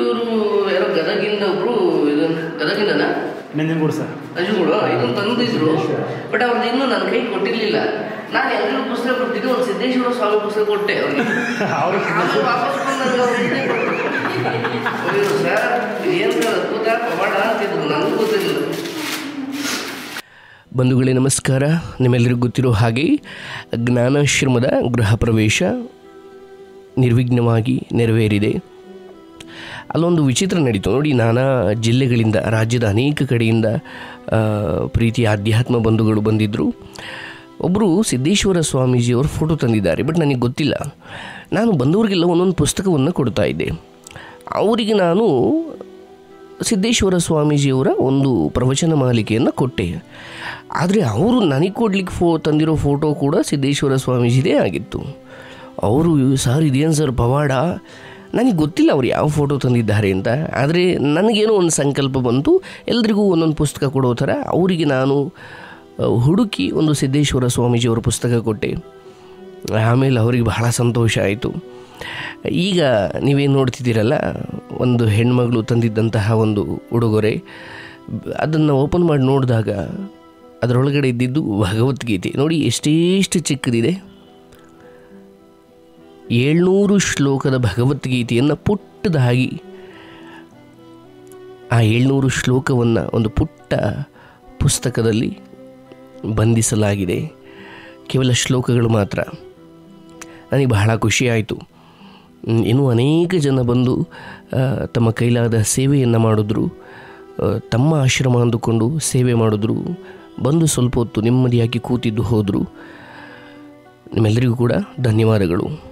ಇವರು ಯಾರೋ ಗದಗಿಂದ ಒಬ್ರು ಇದು ಗದಗಿಂದನ ನಂಜನಗೂಡು ಸರ್ ನಂಜುಗಳು ಇದನ್ನು ತಂದಿದ್ರು ಬಟ್ ಅವ್ರದ್ದು ಇನ್ನೂ ನನ್ನ ಕೈ ಕೊಟ್ಟಿರ್ಲಿಲ್ಲ ನಾನು ಎಲ್ಲರಿಗೂ ಪುಸ್ತಕ ಕೊಟ್ಟಿದ್ದು ಒಂದು ಸಿದ್ದೇಶ್ವರ ಸ್ವಾಮಿ ಪುಸ್ತಕ ಕೊಟ್ಟೆ ಅವ್ರಿಗೆ ಅವ್ರು ಆಮೇಲೆ ವಾಪಸ್ ಬಂದು ನನಗೆ ಅವ್ರು ಇದೇ ಕೊಟ್ರು. ಅಯ್ಯೋ ಸರ್ ಏನು ಅದ್ಭುತ ಪವಾಡ ಅಂತಿದ್ರು ನನಗೂ ಗೊತ್ತಿರಲಿಲ್ಲ ಬಂಧುಗಳೇ ನಮಸ್ಕಾರ ನಿಮ್ಮೆಲ್ಲರಿಗೂ ಗೊತ್ತಿರೋ ಹಾಗೆ ಜ್ಞಾನಾಶ್ರಮದ ಗೃಹ ಪ್ರವೇಶ ನಿರ್ವಿಘ್ನವಾಗಿ ನೆರವೇರಿದೆ ಅಲ್ಲೊಂದು ವಿಚಿತ್ರ ನಡೀತು ನೋಡಿ ನಾನಾ ಜಿಲ್ಲೆಗಳಿಂದ ರಾಜ್ಯದ ಅನೇಕ ಕಡೆಯಿಂದ ಆ, ಪ್ರೀತಿಯ ಆಧ್ಯಾತ್ಮ ಬಂಧುಗಳು ಬಂದಿದ್ದರು ಒಬ್ಬರು ಸಿದ್ದೇಶ್ವರ ಸ್ವಾಮೀಜಿಯವರು ಫೋಟೋ ತಂದಿದ್ದಾರೆ ಬಟ್ ನನಗೆ ಗೊತ್ತಿಲ್ಲ ನಾನು ಬಂದವರಿಗೆಲ್ಲ ಒಂದೊಂದು ಪುಸ್ತಕವನ್ನು ಕೊಡ್ತಾ ಇದ್ದೆ ಅವರಿಗೆ ನಾನು ಸಿದ್ದೇಶ್ವರ ಸ್ವಾಮೀಜಿಯವರ ಒಂದು ಪ್ರವಚನ ಮಾಲಿಕೆಯನ್ನು ಕೊಟ್ಟೆ ಆದರೆ ಅವರು ನನಗೆ ಕೊಡ್ಲಿಕ್ಕೆ ಫೋ ತಂದಿರೋ ಫೋಟೋ ಕೂಡ ಸಿದ್ದೇಶ್ವರ ಸ್ವಾಮೀಜಿದೇ ಆಗಿತ್ತು ಅವರು ಸರ್ ಇದೇನು ಸರ್ ಪವಾಡ ನನಗೆ ಗೊತ್ತಿಲ್ಲ ಅವ್ರು ಯಾವ ಫೋಟೋ ತಂದಿದ್ದಾರೆ ಅಂತ ಆದರೆ ನನಗೇನೋ ಒಂದು ಸಂಕಲ್ಪ ಬಂತು ಎಲ್ರಿಗೂ ಒಂದೊಂದು ಪುಸ್ತಕ ಕೊಡೋ ಥರ ಅವರಿಗೆ ನಾನು ಆ, ಹುಡುಕಿ ಒಂದು ಸಿದ್ದೇಶ್ವರ ಸ್ವಾಮೀಜಿಯವರ ಪುಸ್ತಕ ಕೊಟ್ಟೆ ಆಮೇಲೆ ಅವರಿಗೆ ಬಹಳ ಸಂತೋಷ ಆಯಿತು ಈಗ ನೀವೇನು ನೋಡ್ತಿದ್ದೀರಲ್ಲ ಒಂದು ಹೆಣ್ಮಗಳು ತಂದಿದ್ದಂತಹ ಒಂದು ಉಡುಗೊರೆ ಅದನ್ನು ಓಪನ್ ಮಾಡಿ ನೋಡಿದಾಗ ಅದರೊಳಗಡೆ ಇದ್ದಿದ್ದು ಭಗವದ್ಗೀತೆ ನೋಡಿ ಎಷ್ಟೆಷ್ಟು ಚಿಕ್ಕದಿದೆ ಏಳ್ನೂರು ಶ್ಲೋಕದ ಭಗವದ್ಗೀತೆಯನ್ನು ಪುಟ್ಟದಾಗಿ ಆ ಏಳ್ನೂರು ಶ್ಲೋಕವನ್ನು ಒಂದು ಪುಟ್ಟ ಪುಸ್ತಕದಲ್ಲಿ ಬಂಧಿಸಲಾಗಿದೆ ಕೇವಲ ಶ್ಲೋಕಗಳು ಮಾತ್ರ ನನಗೆ ಬಹಳ ಖುಷಿಯಾಯಿತು ಹ್ಮ್, ಇನ್ನೂ ಅನೇಕ ಜನ ಬಂದು ಆ, ತಮ್ಮ ಕೈಲಾದ ಸೇವೆಯನ್ನು ಮಾಡಿದ್ರು ಆ, ತಮ್ಮ ಆಶ್ರಮ ಅಂದುಕೊಂಡು ಸೇವೆ ಮಾಡಿದ್ರು ಬಂದು ಸ್ವಲ್ಪ ಹೊತ್ತು ನೆಮ್ಮದಿಯಾಗಿ ಕೂತಿದ್ದು ಹೋದರು ನಿಮ್ಮೆಲ್ಲರಿಗೂ ಕೂಡ ಧನ್ಯವಾದಗಳು